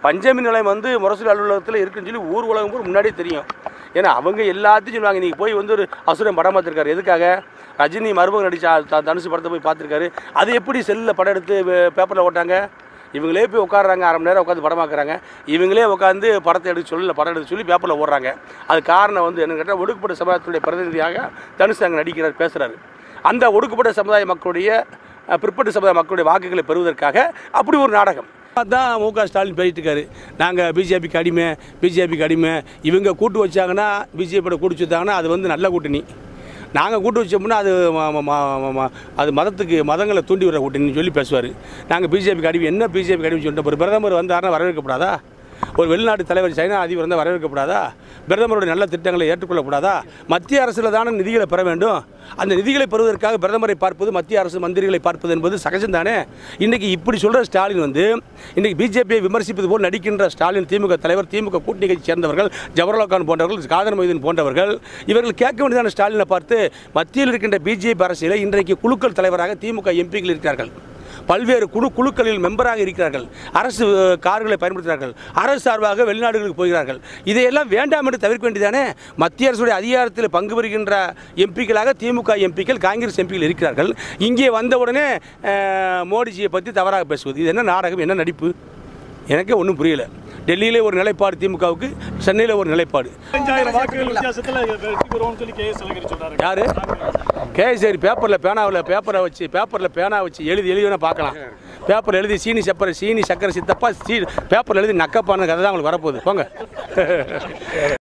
பஞ்சமி நிலையம் வந்து முரசொலி அலுவலகத்தில் இருக்குன்னு சொல்லி ஊர் உலகம் பூரா முன்னாடியே தெரியும் ஏன்னா அவங்க எல்லாத்தையும் சொல்லுவாங்க நீங்கள் போய் வந்து ஒரு அசுரன் படம் பார்த்துருக்காரு எதுக்காக ரஜினி மருமகன் நடித்த தனுசு படத்தை போய் பார்த்துருக்காரு அது எப்படி செல்லில் படம் எடுத்து பேப்பரில் ஓட்டாங்க இவங்களே போய் உட்காடுறாங்க அரை மணி நேரம் உட்காந்து படம் பார்க்குறாங்க இவங்களே உட்காந்து படத்தை எடுக்க சொல்லி படம் எடுக்க சொல்லி பேப்பரில் ஓடுறாங்க அது காரணம் வந்து என்னன்னு கேட்டால் ஒடுக்கப்பட்ட சமுதாயத்துடைய பிரதிநிதியாக தனுஷ் அங்கே நடிக்கிறார் பேசுகிறாரு அந்த ஒடுக்கப்பட்ட சமுதாய மக்களுடைய அஹ், பிற்பட்ட சமுதாய மக்களுடைய வாக்குகளை பெறுவதற்காக அப்படி ஒரு நாடகம் தான் மு க ஸ்டாலின் பேசிட்டு இருக்காரு நாங்கள் பிஜேபிக்கு அடிமை பிஜேபிக்கு அடிமை இவங்க கூட்டு வச்சாங்கன்னா பிஜேபியோட கூட்டு வச்சாங்கன்னா அது வந்து நல்ல கூட்டணி நாங்கள் கூட்டு வச்சோம்னா அது ம- ம- ம- ம- அது மதத்துக்கு மதங்களை தூண்டி விடுற கூட்டணின்னு சொல்லி பேசுவார் நாங்கள் பிஜேபிக்கு அடிமை என்ன பிஜேபிக்கு அடிமை சொல்லிட்டு ஒரு பிரதமர் வந்தாருன்னா வரவேற்கப்படாதா ஒரு வெளிநாட்டு தலைவர் சைனா அதிபர் வந்து வரவேற்கப்படாதா பிரதமருடைய நல்ல திட்டங்களை ஏற்றுக்கொள்ளக்கூடாதா மத்திய அரசில் தானே நிதிகளை பெற வேண்டும் அந்த நிதிகளை பெறுவதற்காக பிரதமரை பார்ப்பது மத்திய அரசு மந்திரிகளை பார்ப்பது என்பது சகஜம் தானே இன்றைக்கி இப்படி சொல்கிற ஸ்டாலின் வந்து இன்றைக்கி பிஜேபியை விமர்சிப்பது போல் நடிக்கின்ற ஸ்டாலின் திமுக தலைவர் திமுக கூட்டணி கட்சி சேர்ந்தவர்கள் ஜவஹர்லால் கான் போன்றவர்கள் காதர் மொய்தீன் போன்றவர்கள் இவர்கள் கேட்க வேண்டியதான ஸ்டாலினை பார்த்து மத்தியில் இருக்கின்ற பிஜேபி அரசியலை இன்றைக்கு குழுக்கள் தலைவராக திமுக எம்பிக்கள் இருக்கிறார்கள் பல்வேறு குழு குழுக்களில் மெம்பராக இருக்கிறார்கள் அரசு அஹ், கார்களை பயன்படுத்துகிறார்கள் அரசு சார்பாக வெளிநாடுகளுக்கு போகிறார்கள் இதையெல்லாம் வேண்டாம் என்று தவிர்க்க வேண்டியதானே மத்திய அரசுடைய அதிகாரத்தில் பங்கு பெறுகின்ற எம்பிக்களாக திமுக எம்பிக்கள் காங்கிரஸ் எம்பிக்கள் இருக்கிறார்கள் இங்கே வந்தவுடனே அஹ், மோடிஜியை பற்றி தவறாக பேசுவது இது என்ன நாடகம் என்ன நடிப்பு எனக்கே ஒன்றும் புரியல டெல்லியிலே ஒரு நிலைப்பாடு திமுகவுக்கு சென்னையில் ஒரு நிலைப்பாடு பதினஞ்சாயிரம் வாக்குகள் வித்தியாசத்துல வெற்றி பெறுவோம்னு சொல்லி கே எஸ் அழகிரி சொல்றாரு யாரு கேசரி பேப்பரில் பேனாவில் பேப்பரை வச்சு பேப்பரில் பேனா வச்சு எழுதி எழுதி வேணால் பார்க்கலாம் பேப்பர் எழுதி சீனி சப்பரை சீனி சக்கரை சித்தப்பா சீ பேப்பரில் எழுதி நக்கப்பான கதை தான் உங்களுக்கு வரப்போகுது போங்க